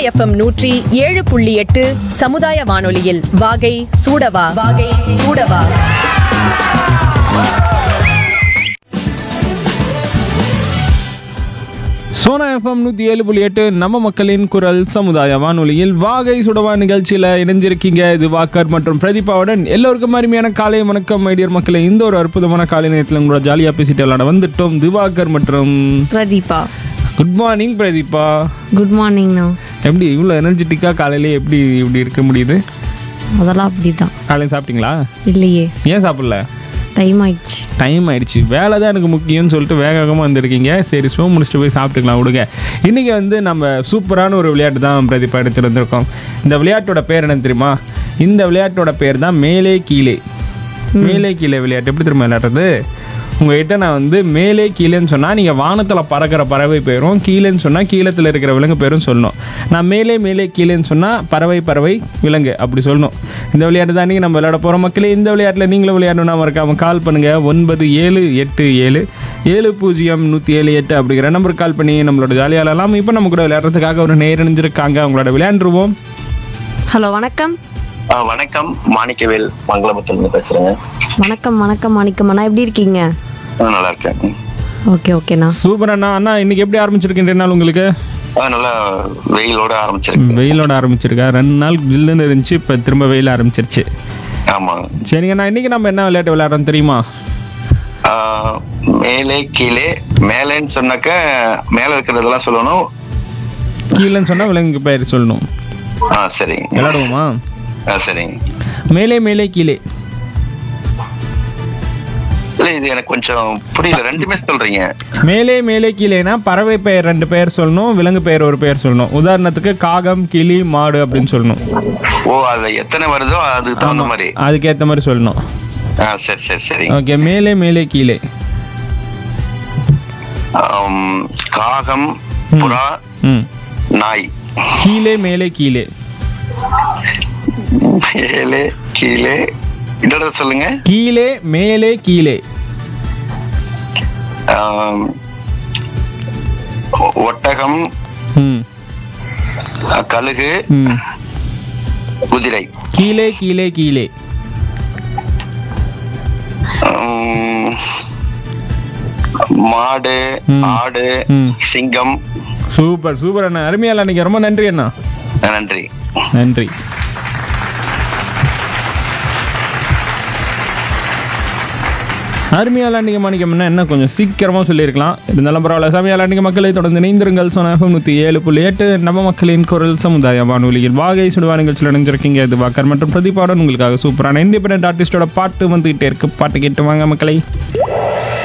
FM நூற்றி ஏழு புள்ளி எட்டு சமுதாய வானொலியில் வாகை சூடவா வாகை சூடவா சோனா எஃப்எம் நூற்றி ஏழு புள்ளி எட்டு நம்ம மக்களின் குரல் சமுதாய வானொலியில் வாகை சுடவா நிகழ்ச்சியில் இணைஞ்சிருக்கீங்க இது வாக்கர் மற்றும் பிரதீபாவுடன் எல்லோருக்கும் அருமையான காலை வணக்கம் மைடியர் மக்களை இந்த ஒரு அற்புதமான காலை நேரத்தில் உங்களோட ஜாலியாக பேசிட்டு விளாட வந்துட்டோம் திவாகர் மற்றும் Pradeepa good morning Pradeepa good மார்னிங்ண்ணா எப்படி இவ்வளோ எனர்ஜெட்டிக்காக காலையிலே எப்படி இப்படி இருக்க முடியுது அதெல்லாம் அப்படிதான் காலையில் சாப்பிட்டீங்களா இல்லையே ஏன் சாப்பிடல டைம் ஆயிடுச்சு டைம் ஆயிடுச்சு வேலை தான் எனக்கு முக்கியம்னு சொல்லிட்டு வேக வேகமாக வந்திருக்கீங்க சரி ஷோ முடிச்சுட்டு போய் சாப்பிட்டுக்கலாம் விடுங்க இன்றைக்கி வந்து நம்ம சூப்பரான ஒரு விளையாட்டு தான் பிரதீபா எடுத்துகிட்டு வந்திருக்கோம் இந்த விளையாட்டோட பேர் என்ன தெரியுமா இந்த விளையாட்டோட பேர் தான் மேலே கீழே மேலே கீழே விளையாட்டு எப்படி திரும்ப விளையாடுறது உங்ககிட்ட நான் வந்து மேலே கீழேன்னு சொன்னால் நீங்கள் வானத்தில் பறக்கிற பறவை பேரும் கீழேன்னு சொன்னால் கீழத்தில் இருக்கிற விலங்கு பேரும் சொல்லணும் நான் மேலே மேலே கீழேன்னு சொன்னால் பறவை பறவை விலங்கு அப்படி சொல்லணும் இந்த விளையாட்டு தான் நீங்கள் நம்ம விளையாட போகிறோம் மக்களே இந்த விளையாட்டில் நீங்களும் விளையாடணும்னா மறக்காமல் கால் பண்ணுங்கள் ஒன்பது ஏழு எட்டு ஏழு ஏழு பூஜ்ஜியம் நூற்றி ஏழு எட்டு அப்படிங்கிற நம்பருக்கு கால் பண்ணி நம்மளோட ஜாலியாக விளையாடலாம் இப்போ நம்ம கூட விளையாடுறதுக்காக ஒரு நேரணிஞ்சிருக்காங்க அவங்களோட விளையாண்டுருவோம் ஹலோ வணக்கம் ஆ, வணக்கம் மாணிக்கவேல் மங்களபுரத்துல இருந்து பேசுறேங்க வணக்கம் வணக்கம் மாணிக்கம் அண்ணா எப்படி இருக்கீங்க ஆ, நல்லா இருக்கேன் ஓகே ஓகேண்ணா சூப்பர் அண்ணா அண்ணா இன்னைக்கு எப்படி ஆரம்பிச்சிருக்கின்ற நாள் உங்களுக்கு ஆ, நல்லா வெயிலோட ஆரம்பிச்சிருக்கு வெயிலோட ஆரம்பிச்சிருக்கா ரெண்டு நாள் ஜில்லுன்னு இருந்துச்சு இப்போ திரும்ப வெயில் ஆரம்பிச்சிருச்சு ஆமா சரிங்கண்ணா இன்னைக்கு நம்ம என்ன விளையாட்டு விளையாடுறோம் தெரியுமா ஆ, மேலே கீழே மேலேன்னு சொன்னாக்க மேல இருக்கிறதெல்லாம் சொல்லணும் கீழேன்னு சொன்னா விலங்கு பெயர் சொல்லணும் ஆ சரி விளையாடுவோமா ஆ சரிங்க மேலே மேலே கீழே இல்ல இது எனக்கு கொஞ்சம் புரியல ரெண்டுமே சொல்றீங்க மேலே மேலே கீழேனா பறவை பெயர் ரெண்டு பெயர் சொல்லணும் விலங்கு பெயர் ஒரு பெயர் சொல்லணும் உதாரணத்துக்கு காகம் கிளி மாடு அப்படின்னு சொல்லணும் ஓ அதுல எத்தனை வருதோ அதுக்கு தகுந்த மாதிரி அதுக்கேற்ற மாதிரி சொல்லணும் ஆ சரி சரி சரி ஓகே மேலே மேலே கீழே ஆம், காகம் புறா ம் நாய் கீழே மேலே கீழே மேலே கீழே இன்னொரு சொல்லுங்க கீழே மேலே கீழே ஆம், ஒட்டகம் ம் கழுகு ம் குதிரை கீழே கீழே கீழே உம், மாடு ம். ஆடு ம். சிங்கம் சூப்பர் சூப்பர் அண்ணா அருமையால அன்னைக்கு ரொம்ப நன்றி அண்ணா நன்றி நன்றி அருமையால் அன்றைக்கி மாணிக்கம்னா என்ன கொஞ்சம் சீக்கிரமாக சொல்லியிருக்கலாம் இருந்தாலும் பரவாயில்ல சமையல் அன்றைக்கி மக்களை தொடர்ந்து இணைந்திருங்கள் சொன்னாகும் நூற்றி ஏழு புள்ளி எட்டு நம்ம மக்களின் குரல் சமுதாய வானொலியில் வாகை சுடுவா நிகழ்ச்சியில் இணைஞ்சிருக்கீங்க இது வாக்கர் மற்றும் பிரதீபாவுடன் உங்களுக்காக சூப்பரான இண்டிபெண்ட் ஆர்டிஸ்டோட பாட்டு வந்துகிட்டே இருக்கு பாட்டு கேட்டு வாங்க மக்களை